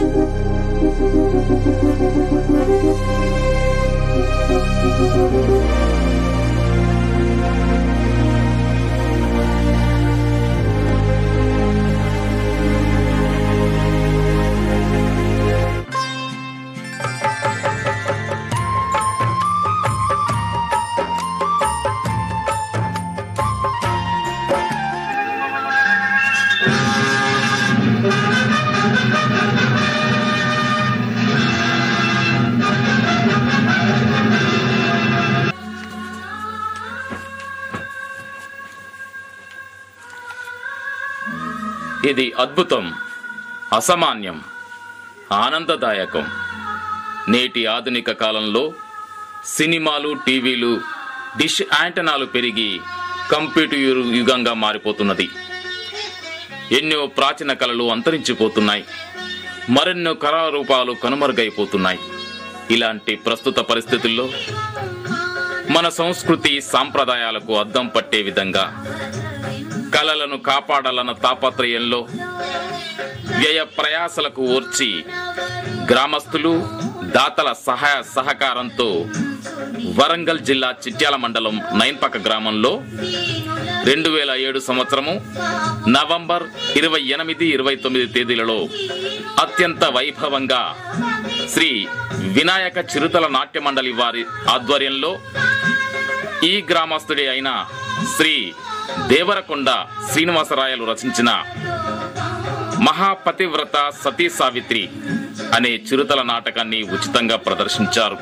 ఇది అద్భుతం అసామాన్యం ఆనందదాయకం నేటి ఆధునిక కాలంలో సినిమాలు టీవీలు డిష్ యాంటనాలు పెరిగి కంప్యూటర్ యు- యుగంగా మారిపోతున్నది ఎన్నో ప్రాచీన కళలు అంతరించిపోతున్నాయి మరెన్నో కళారూపాలు కనుమరుగైపోతున్నాయి ఇలాంటి ప్రస్తుత పరిస్థితుల్లో మన సంస్కృతి సాంప్రదాయాలకు అద్దం పట్టే విధంగా కళలను కాపాడాలన్న తాపత్రయంలో వ్యయ ప్రయాసలకు ఓర్చి గ్రామస్తులు దాతల సహాయ సహకారంతో వరంగల్ జిల్లా చిట్యాల మండలం నైన్పక గ్రామంలో రెండు వేల ఏడు సంవత్సరము నవంబర్ ఇరవై ఎనిమిది ఇరవై తొమ్మిది తేదీలలో అత్యంత వైభవంగా శ్రీ వినాయక చిరుతల నాట్య మండలి వారి ఆధ్వర్యంలో ఈ గ్రామస్తుడే అయిన శ్రీ దేవరకొండ శ్రీనివాసరాయలు రచించిన మహాపతివ్రత సతీ సావిత్రి అనే చిరుతల నాటకాన్ని ఉచితంగా ప్రదర్శించారు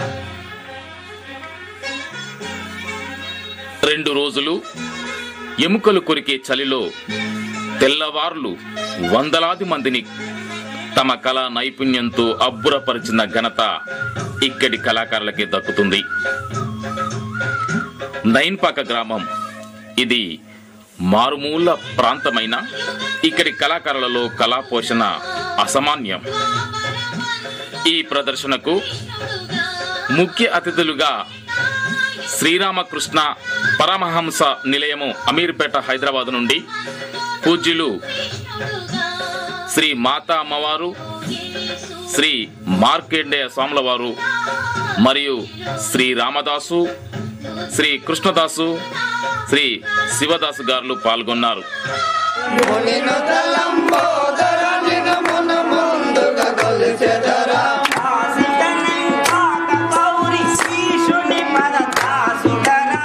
రెండు రోజులు ఎముకలు కొరికే చలిలో తెల్లవార్లు వందలాది మందిని తమ కళా నైపుణ్యంతో అబ్బురపరిచిన ఘనత ఇక్కడి కళాకారులకే దక్కుతుంది నైన్పాక గ్రామం ఇది మారుమూల ప్రాంతమైన ఇక్కడి కళాకారులలో కళా పోషణ అసామాన్యం ఈ ప్రదర్శనకు ముఖ్య అతిథులుగా శ్రీరామకృష్ణ పరమహంస నిలయము అమీర్పేట హైదరాబాద్ నుండి పూజ్యులు శ్రీ మాతా అమ్మవారు శ్రీ మార్కండేయ స్వాముల వారు మరియు శ్రీ రామదాసు శ్రీ కృష్ణదాసు శ్రీ శివదాసు గారు పాల్గొన్నారు గౌరి శీషుని పద దాసుడరా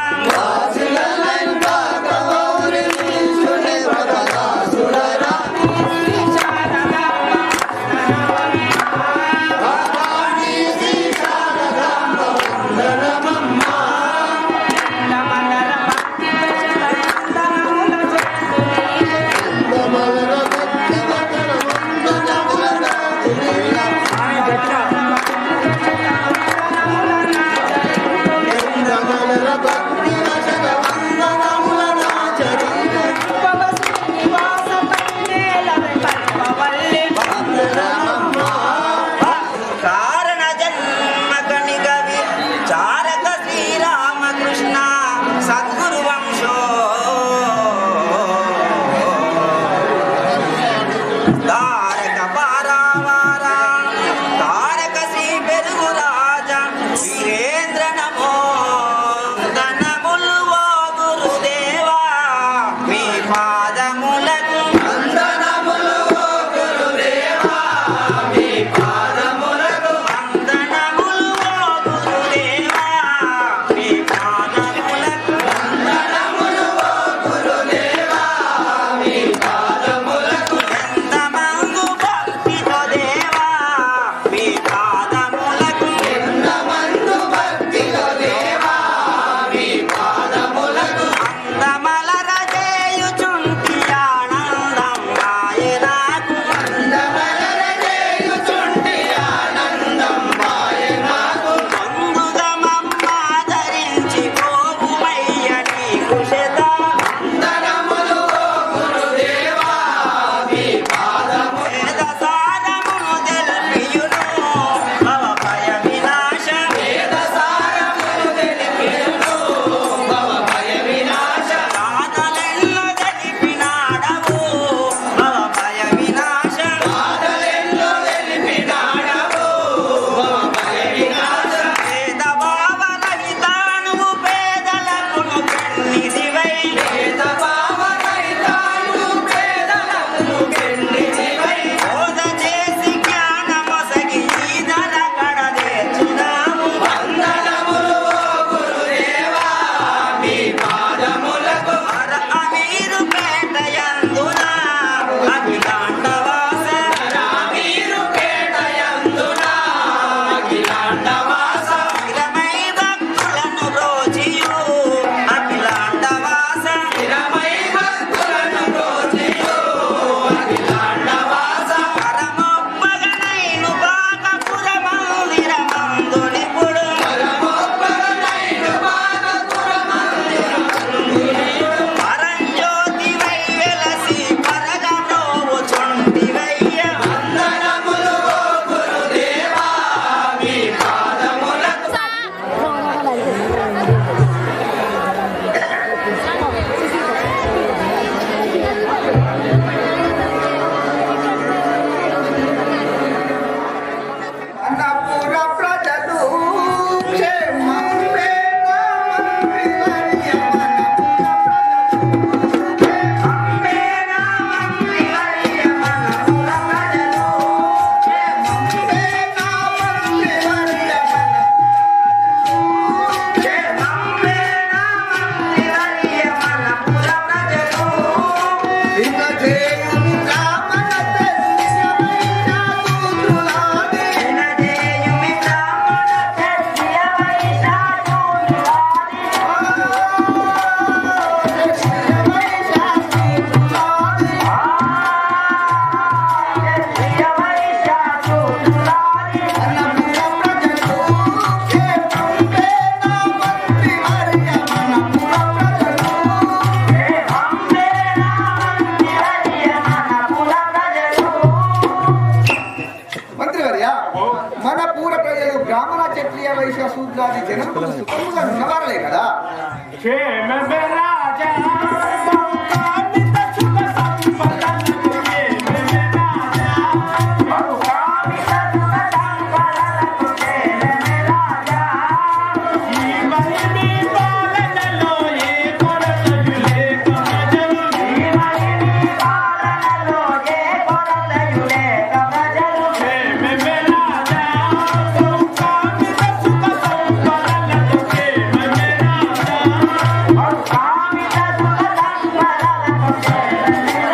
కారణ జన్మ గణి కవి చారక శ్రీరామకృష్ణ సద్గురు వంశో తారక పారావార తారక శ్రీ పెరుగు రాజ వీరేంద్ర నమో ధనములు ఓ గురుదేవా మీ పాదములకు వందనములు ఓ గురుదేవా మీ పాదములకు ఎంతమంది సముద్రాది జనములు సుఖముగా ఉన్నవారులే కదా క్షేమ రాజా బహుకామిత సుఖ సంపదలకు క్షేమ రాజా బహుకామిత సుఖ సంపదలకు క్షేమ రాజా ఈ మహిమి పాలనలో ఏ కొరతయు లేక ప్రజలు ఈ మహిమి పాలనలో ఏ కొరతయు లేక ప్రజలు క్షేమ రాజా బహుకామిత సుఖ సంపదలకు క్షేమ రాజా బహుకామిత సుఖ సంపదలకు క్షేమ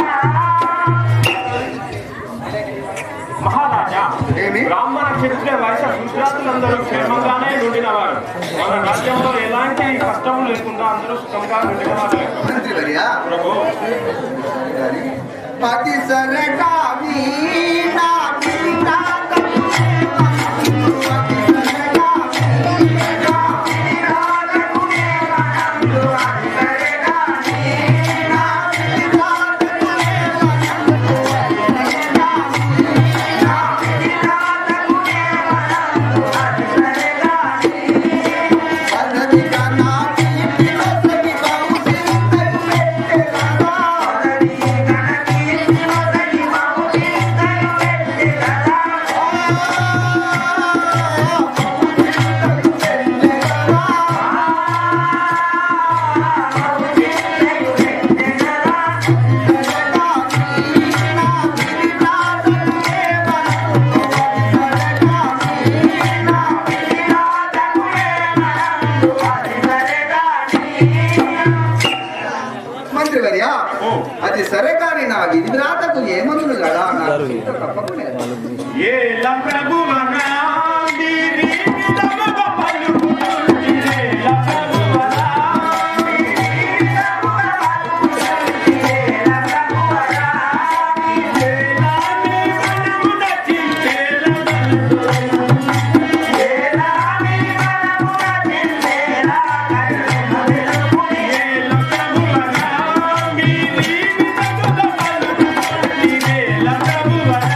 రాజా మహారాజా ఏమి? బ్రాహ్మణ క్షత్రియ వైశ్య గుజరాతులందరూ క్షేమంగానే నుండినవారు మన రాజ్యంలో ఎలాంటి కష్టం లేకుండా అందరూ సుఖంగా నుండినవారు మంత్రి వర్యా ప్రభు పతి సరకామి నా పితా మంత్రివర్య అది సరే కానీ నా విధిరాతకు ఏమనులు కదా నాకు చింత తప్పకుండా ఏల ప్రభువనా వీరి విధవ పలుకుతుంది ఏల ప్రభువనా ఏలాని మనమున చింతేల ఏల ప్రభువనా వీరి విధవ పలుకుతుంది ఏల ప్రభువనా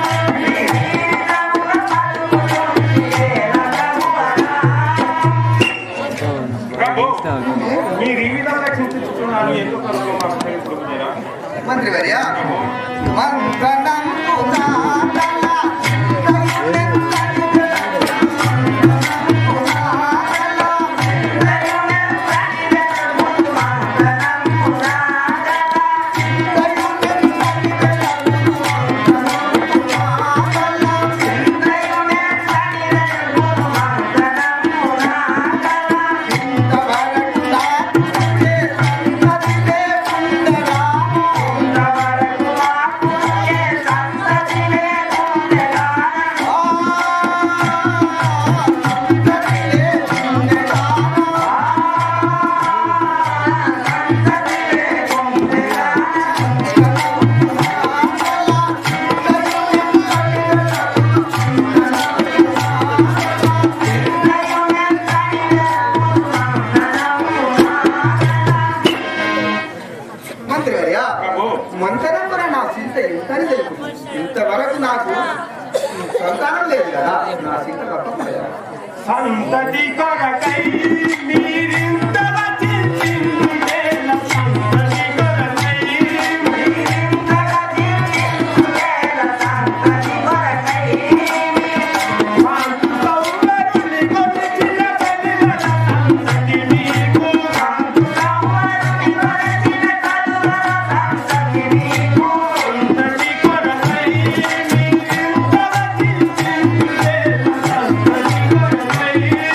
ప్రభు మీరు ఈ విధంగా చింతిస్తున్నారు ఎందుకు అనుకో మాకు తెలుపుతున్నారా మంత్రివర్య మంత్రణం మంత్రివర్య ప్రభు మంతరం వల్ల నా చింత ఎంతని తెలుపు ఇంతవరకు నాకు సంతానం లేదు కదా నా చింత తప్పకుండా సంతటి కొరకై మీరింతల చింతించేల సంతటి కొరకై మీరింతల చింతించేల సంతటి కొరకై కాంతు సౌందరుని కొలిచిన వెలుగల సంతటి మీకు కాంతు సౌందరుని కొలిచిన కలువల సంతటి మీకు సంతటి కొరకై మీరింతల చింతించేల సంతటి కొరకై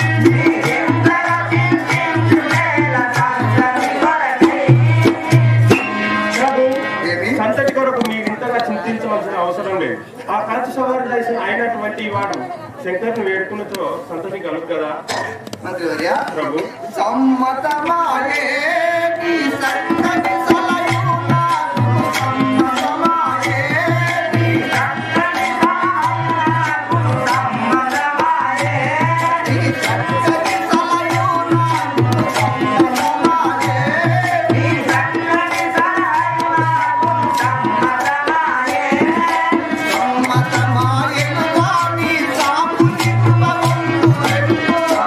ప్రభు, ఏమి? సంతతి కొరకు మీరు ఇంతగా చింతించవలసిన అవసరం లేదు ఆ కాచి సవారి దేశం అయినటువంటి వాడు శంకర్ని వేడుకున్నతో సంతతి కలుగు కదా మంత్రివర్య ప్రభు సమ్మతమాయే నీ సన్నని సలయున సమ్మతమాయే నీ సన్నని సలయున సమ్మతమాయే నీ సన్నని సలయున సమ్మతమాయే నీ సన్నని సలయున సమ్మతమాయే సమ్మతమాయే నీ సాపు నిప్ప ముందు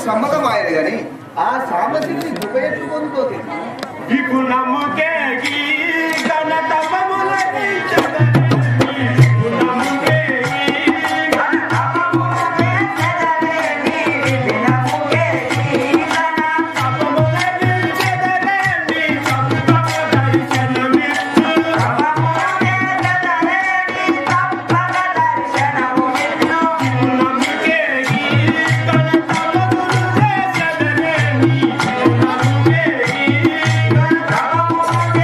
సమ్మతమాయను గాని ఆ సామశివుని ఉపయోగించుకోనుకో విపులముకే గీ ఘన తపములని చదరండి. విపులముకే గీ ఘన తపములని చదరండి. తపములని చదరండి. తప్పక దర్శనమిచ్చు. విపులముకే గీ ఘన తపములని చదరండి. విపులముకే గీ ఘన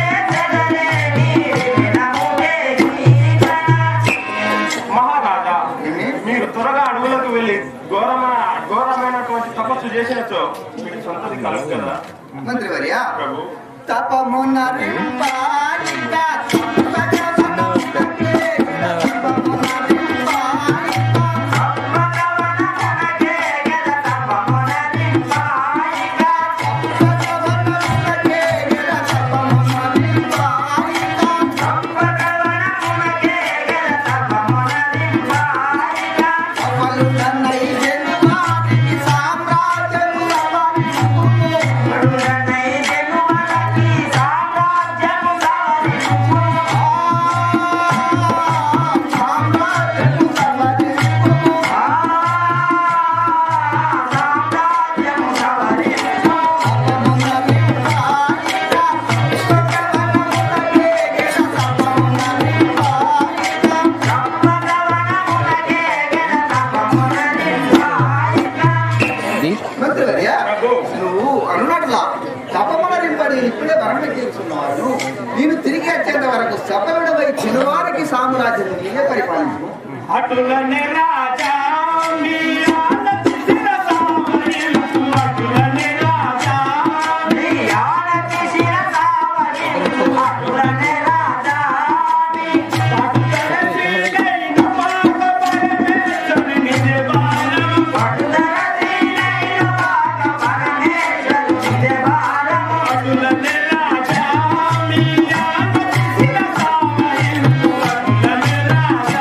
మహారాజా మీరు త్వరగా అడవులకు వెళ్ళి ఘోరమైన ఘోరమైనటువంటి తపస్సు చేసినచో మీరు సంతతి కలదు కదా మంత్రివర్య ప్రభు తపమునరింపాయిగా మంత్రివర్య ప్రభు నువ్వు అనున్నట్లా తపమనరింపడి ఇప్పుడే మరణం చేస్తున్నాను నేను తిరిగి వచ్చేంత వరకు సఫలుడమై చిన్నవారికి సామ్రాజ్యం నీవే పరిపాలించు అటులనే రాజా మీ ఆనతి శిరసావరించు. అటులనే రాజా భక్తుల శ్రీకైన పాద పరమేశ్వరుని నిజవారం. అటులనే రాజా మీ ఆనతి శిరసావరించు. అటులనే రాజా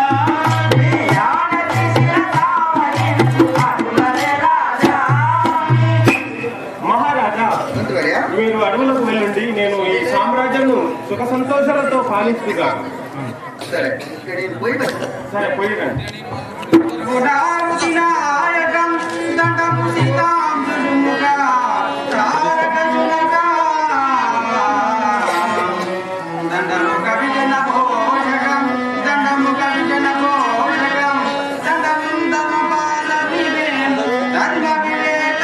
మహారాజా మంత్రివర్య మీరు అడవులకు వెళ్ళండి నేను ఈ సామ్రాజ్యంను సుఖ సంతోషాలతో పాలిస్తుగా సరే ఇక్కడ నేను పోయి వస్తా. సరే పోయిరండి గుడాముదినాయకం దండము సీతాంబుజముగా తారకజునగా దండము కవిజన భోజకం దండము కవిజన భోజకం దండం ధర్మపాల వివేం ధర్మ వివేక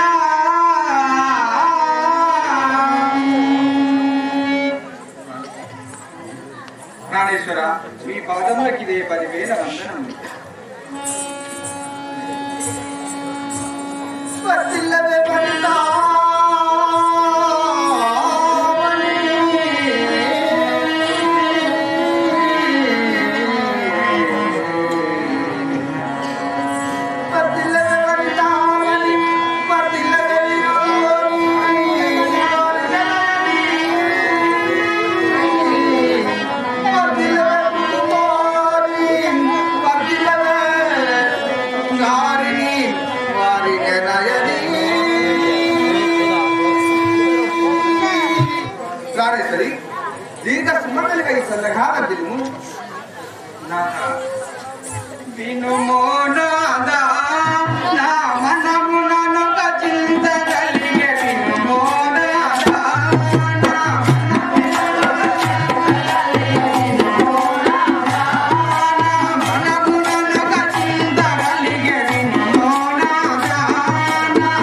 ప్రాణేశ్వర మీ పాదములకి ఇదే పదివేల వందనం వర్ధిల్లవే పడితావని. వర్ధిల్లవే పడితావని, వర్ధిల్లవే వర్ధిల్లవే కుమారి, వర్ధిల్లవే నారిని వారిని నయని ప్రాణేశ్వరి దీర్ఘ సుమంగళిగా ఈ సందర్భాల దిలుము వినుమోనాదా నా మనముననొక చింత కలిగే వినుమోనాదా నా మనముననొక చింత కలిగే వినుమోనాదా నా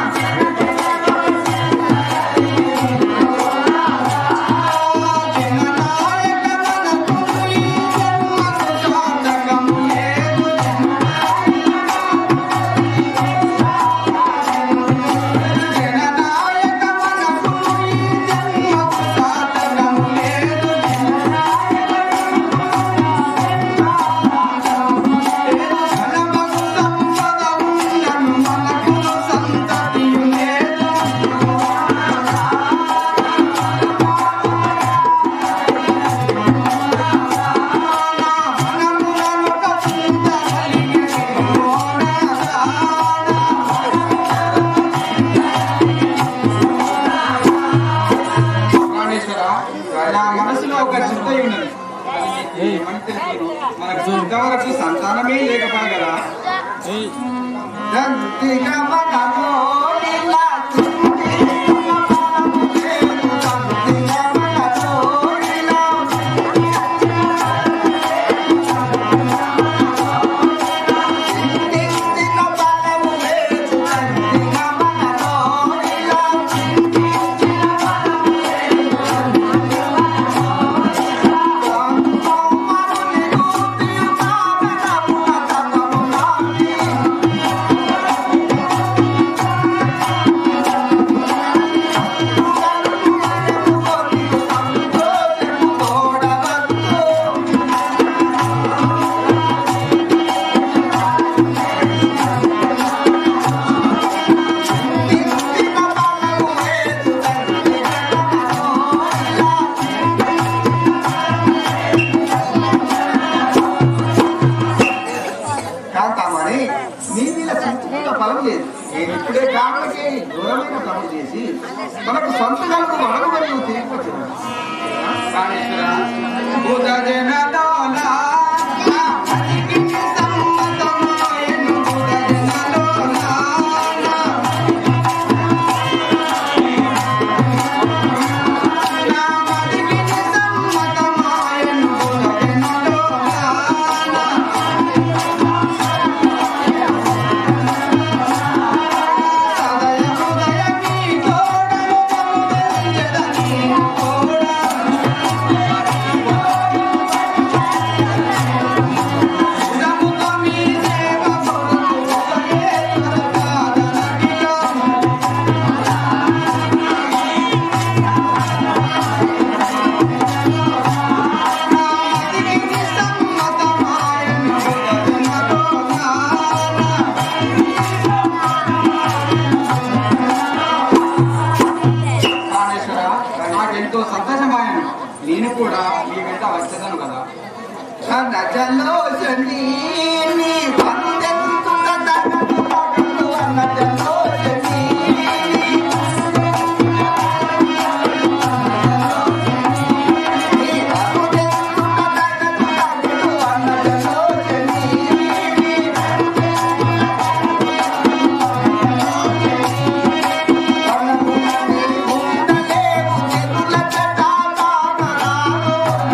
జననాయక మనకు ఈ జన్మకు సార్థకము లేదు ఏమని తెలుసు మనకు ఇంతవరకు సంతానమే లేకపోయి కదా కాంతామని నీ మీద చించుకున్న ఫలం లేదు నేను ఇప్పుడే కావలకి దూరమైన పనులు చేసి మనకు సొంతగాలకు వడగబడి నువ్వు తిరిగి వచ్చిన ప్రాణేశ్వర నాకెంతో సంతోషమాయను నేను కూడా మీ వెంట వచ్చేదాను కదా అన్నజలో శని నీ వందెంతున్న దక్కలు అన్నజలో శని నీ వందెంతున్న దక్కలు అన్నజలో శని కన్నముని ఉండలేవు చెరుల చటాకారాలు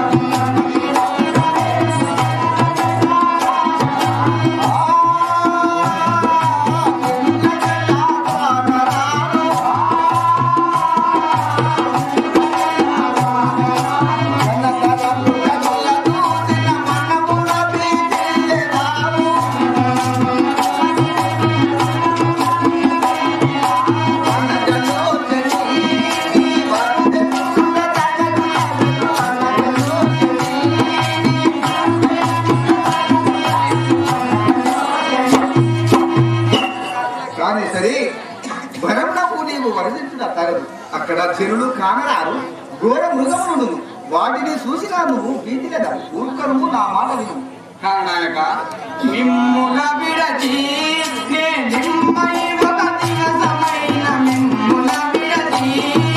కానీ సరే భరమునకు నీవు వరదించుట తగదు అక్కడ చెరువులు కానరారు ఘోర మృగములు వాటిని చూసినా నువ్వు భీతిగద ఊరుకను నా మాట విను కారణాయక మిమ్ముల విడచి నే నిమ్మై ఒక దివసమైన మిమ్ముల విడచి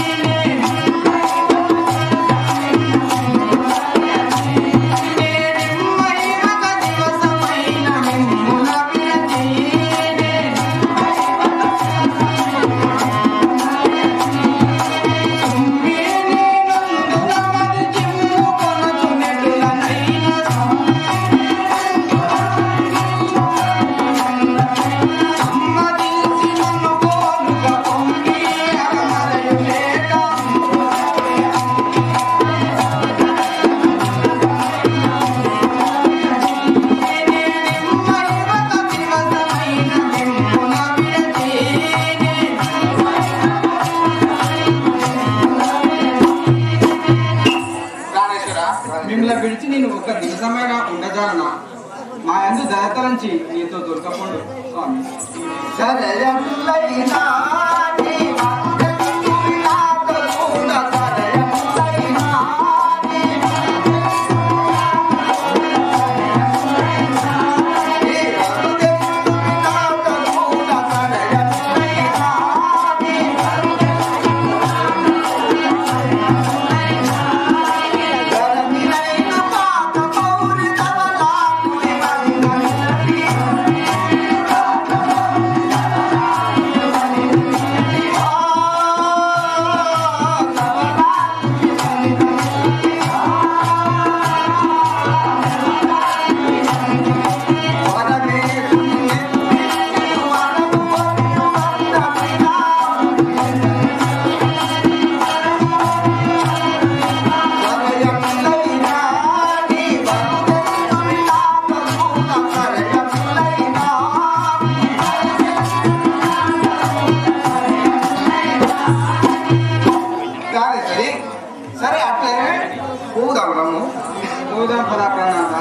నే నిమ్మై ఒక దివసమైన మిమ్ముల విడచి ప్రాణేశ్వర మిమ్మల్ని పిలిచి నేను ఒక దివసమైన ఉండజాలనా మా యందు దయతలంచి నీతో దొరకపోండు స్వామి సరయములైనా నీ వందెంతున్న కరుణ సరయములైనా నీ నీ వందెంతున్న కరుణ సరయములైనా నీ ధరమిలైన పాపమా ప్రాణాలా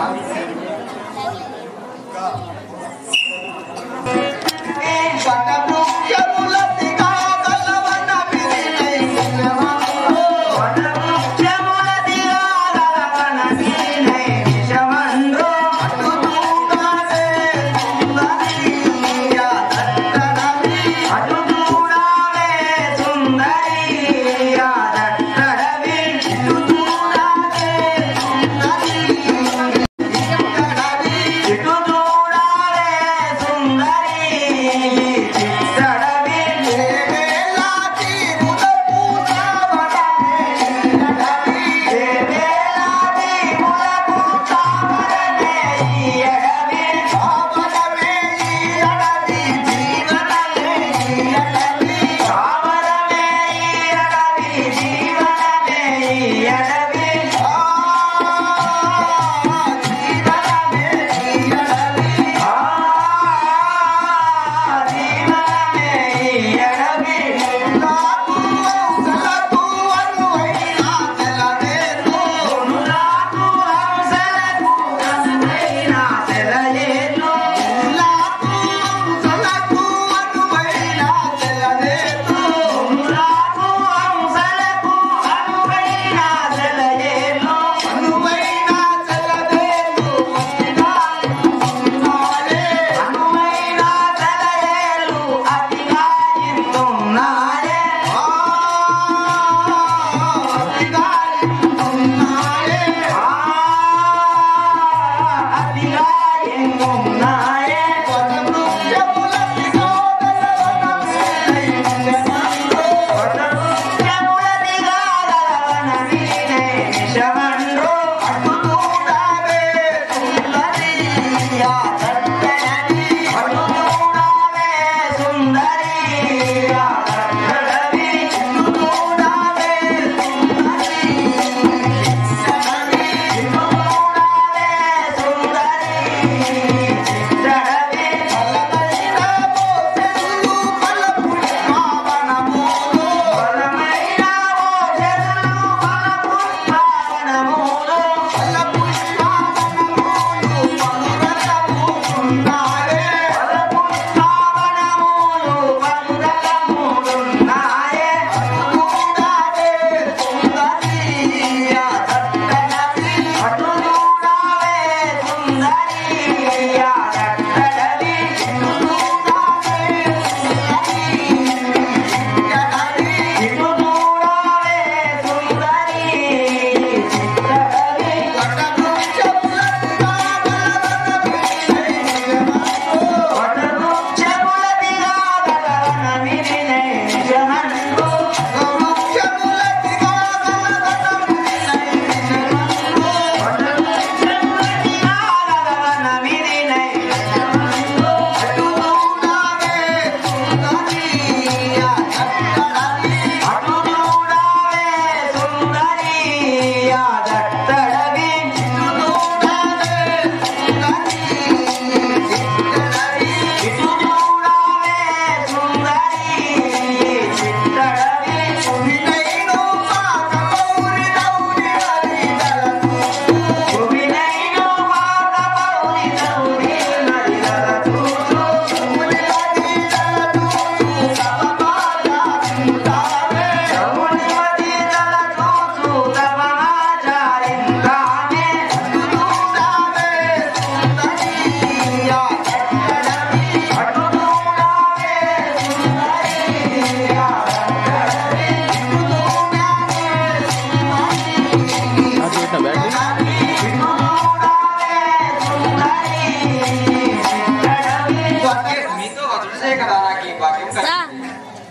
మీతో వదిలిసే కదా నాకు ఈ భాగ్యం కలిగింది.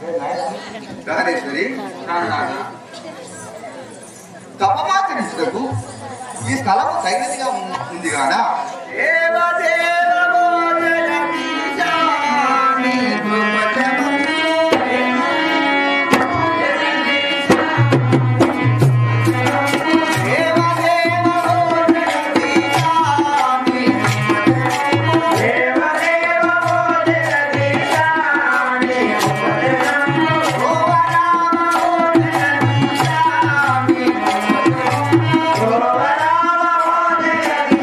రాజేశ్వరి ప్రాణనాథ తపమాచరించుటకు ఈ స్థలము తగినదిగా ఉన్- ఉంది గాన ఓ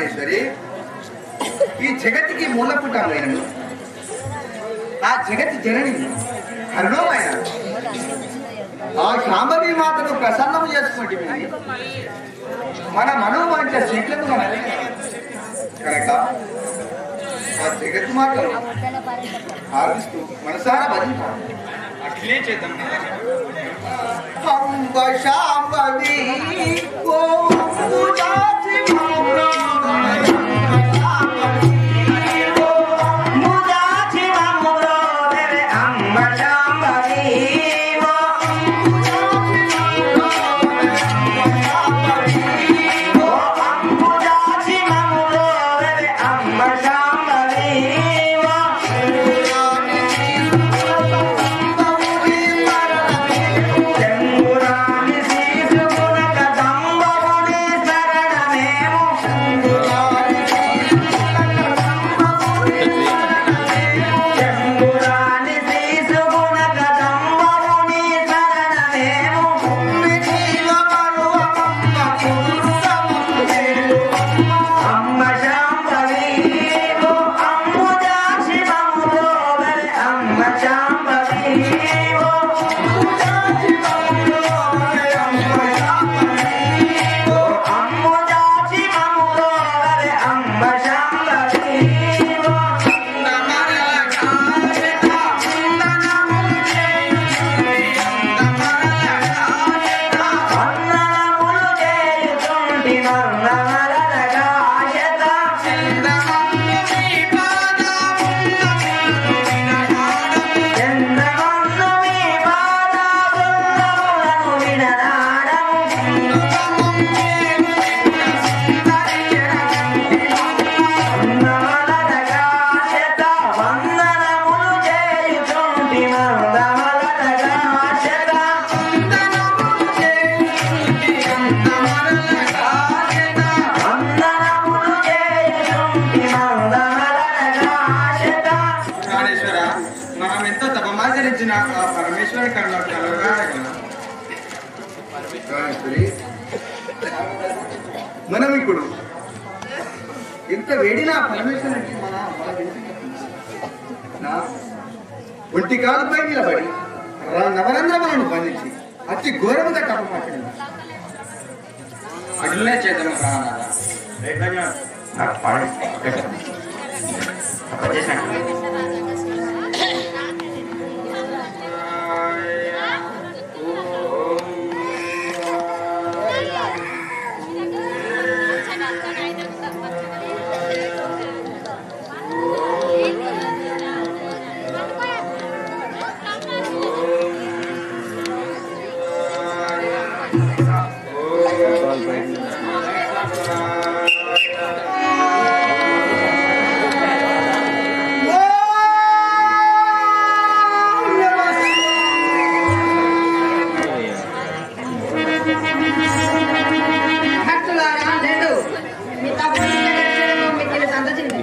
ప్రాణేశ్వరి ఈ జగత్తుకి మూలపుటమైనను ఆ జగతి జనని కరుణమైన ఆ శాంభవి మాతను ప్రసన్నం చేసుకోండి మన మనోవాంఛ శీఘ్రము మనది కనుక ఆ జగత్తు మాటలు ఆలోచిస్తూ మనసారా భజించాలి అట్లే చేద్దాం అంబ శాంభవి ఓ పూజాచి ప్రాణేశ్వర మనం ఎంతో తపమాచరించిన ఆ పరమేశ్వరి కరుణ కలగాడగల ప్రాణేశ్వరి మనం ఇప్పుడు ఎంత వేడినా పరమేశ్వరుడికి మన మన వెంట్రుక నా ఒంటి కాలుపై నిలబడి ర- నవరంధ్రములను బంధించి అతి ఘోరముగా తపమాచరింది అట్లనే చేద్దాం ప్రాణనాథ భక్తులారా రెండు మీ తప్పుడు మీకు సంతోషింది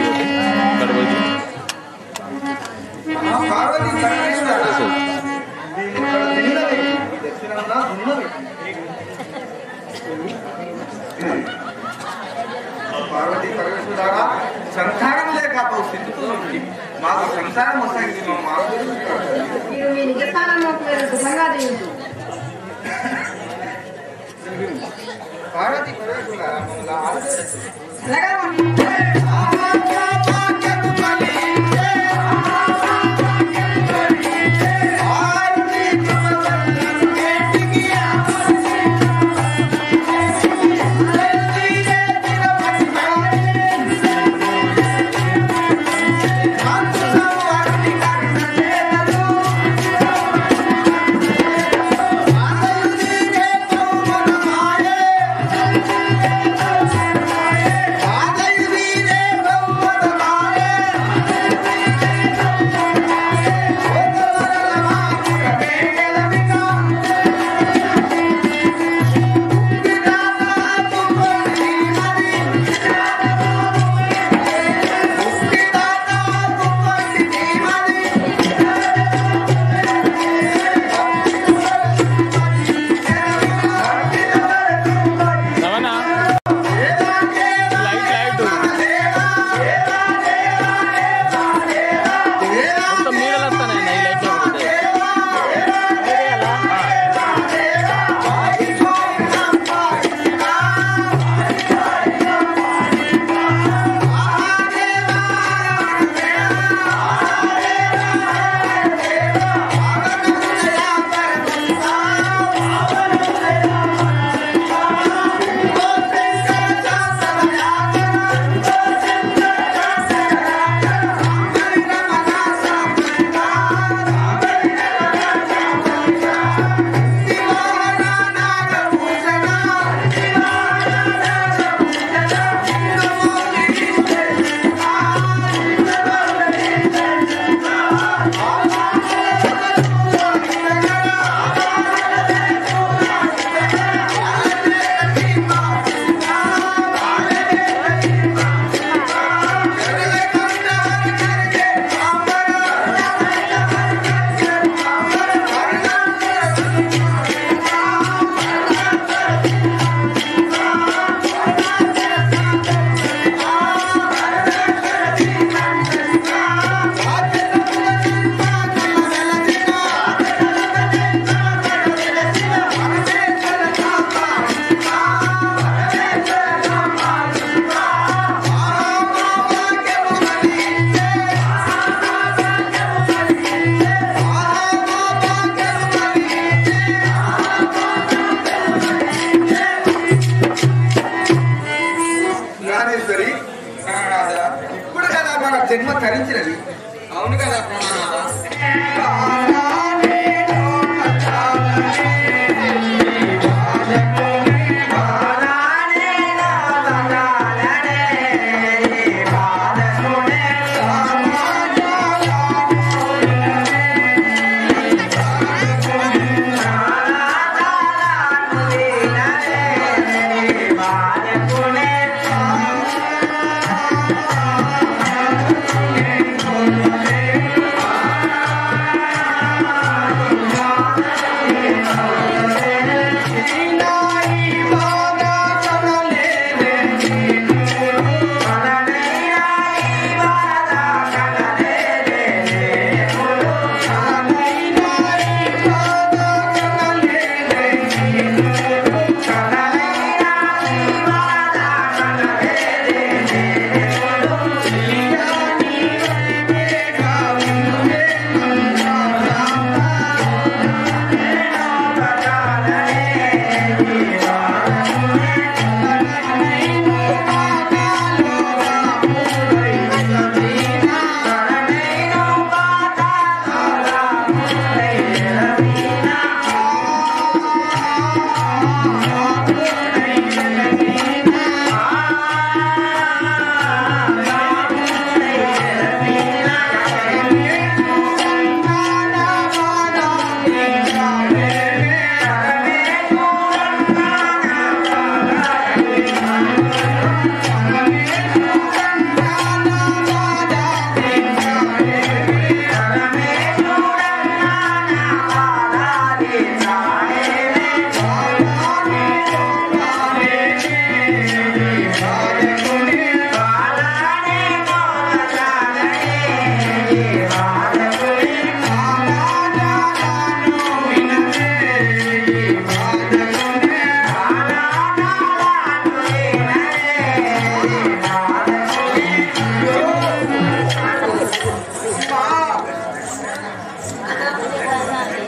పార్వతి పరమేశ్వర ఇక్కడ తిన్నది, దక్షిణమున ఉన్నది. పార్వతి పరమేశ్వరారా సంసారం లేక ఆ స్థితిలో ఉంది. మాకు సంసారం వస్తుంది మా మాధుర్యం మీరు మీ నిజ స్థానంలో మీరు సుఖంగా జీవించు పార్వతి పరమేశ్వరారా మమ్మల్ని ఆదరించు. అలాగా ఆదయుని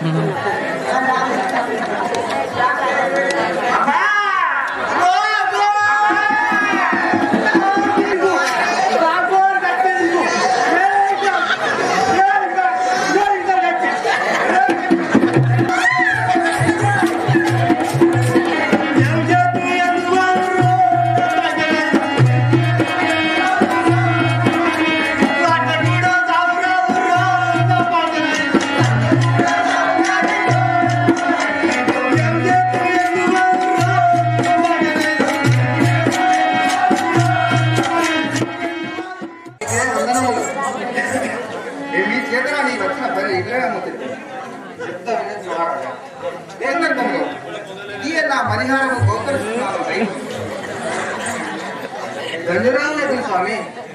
ఇదే వందనములు. ఏ మీ చేతనా నీకు వచ్చిన పని ఇల్లే అమ్ముతుంది చెప్త వినండి వాడగా. ఏ సందర్భంలో ఈ నా పరిహారము గోకరిస్తున్నాను రైతు దండరాములకు స్వామి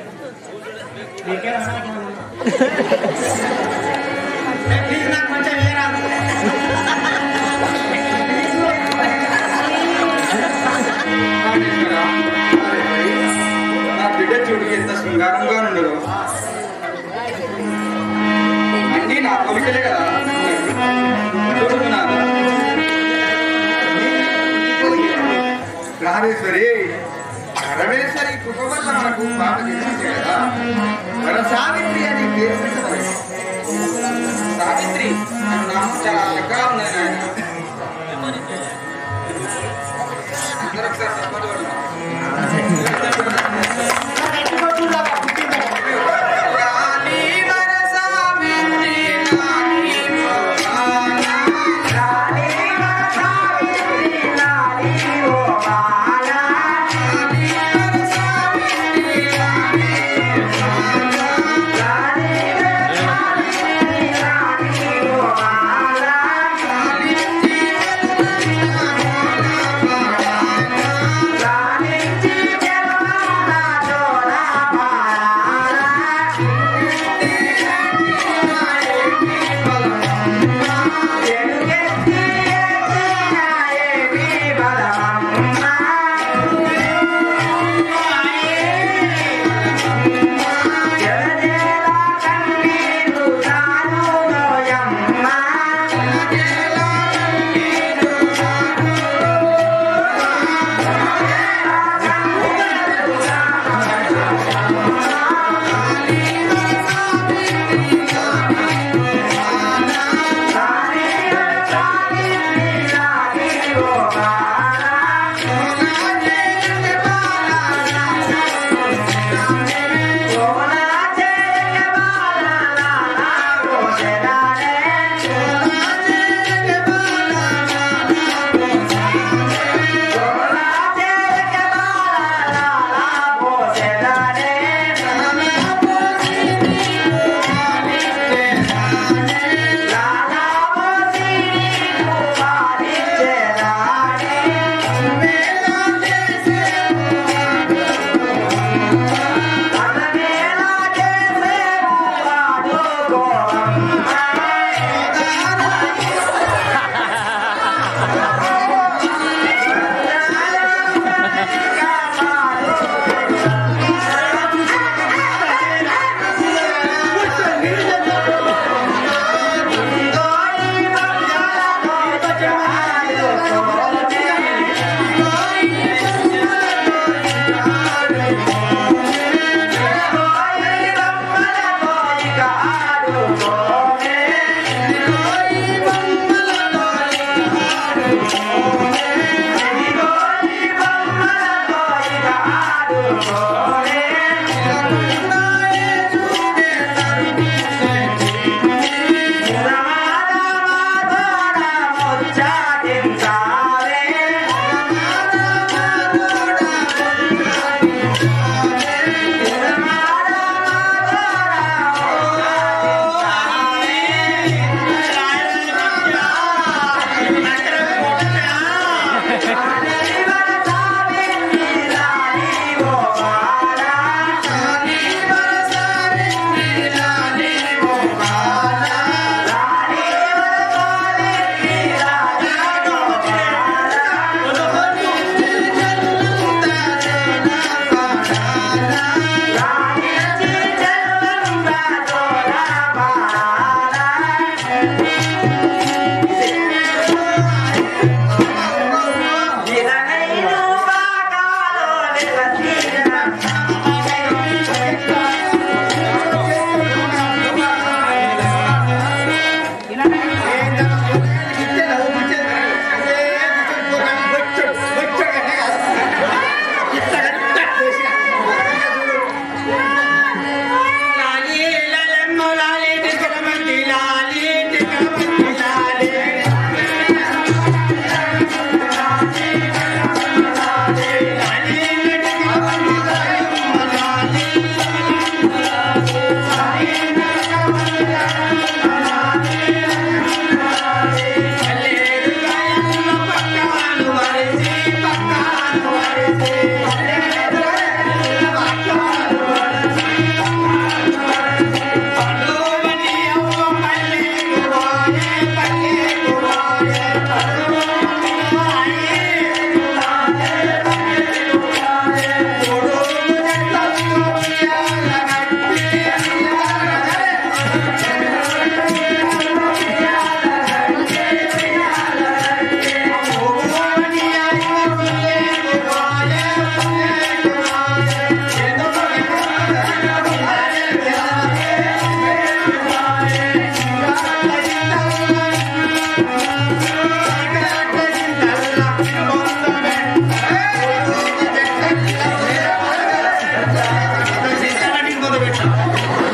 నాగేశ్వరా, నా బిడ్డ చూడు ఎంత శృంగారంగా ఉండదు అన్నీ నా కొలికలే కదా చూడుతున్నాను రామేశ్వరి పరమేశ్వరి కృప వల్ల మనకు పాప జన్మించే కదా వర సావిత్రి అని పేరు పెట్టబడింది సావిత్రి నాకు నామం చాలా చక్కగా ఉన్నది నాయన అందరూ ఒకసారి చప్పట్లు కొడదాం. రాణి వర సావిత్రి నాని మోహాన. రాణి వర సావిత్రి నాని మోహాన. మొదలు పెట్టా